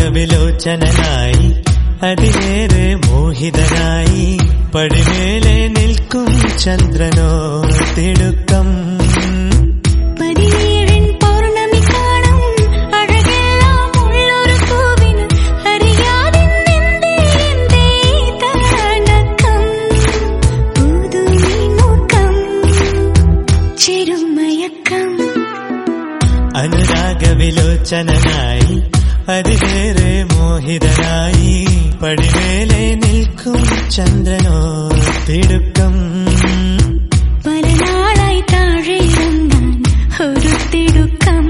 അനുരാഗവിലോചനായി അതിലേറെ മോഹിതനായി പടിമേലെ നിൽക്കും ചന്ദ്രനോ തിടുക്കം പതിനേഴൻ പൗർണമി കാണും അഴകെല്ലാം ഉള്ളൊരു പൂവിന് അറിയാതെ നിന്റെ എന്റെ തണക്കം പുതുമി നോക്കം ചെറുമയക്കം അനുരാഗവിലോചനായി അതിലേറെ മോഹിതനായി പടിമേലെ നിൽക്കും ചന്ദ്രനോ തിടുക്കം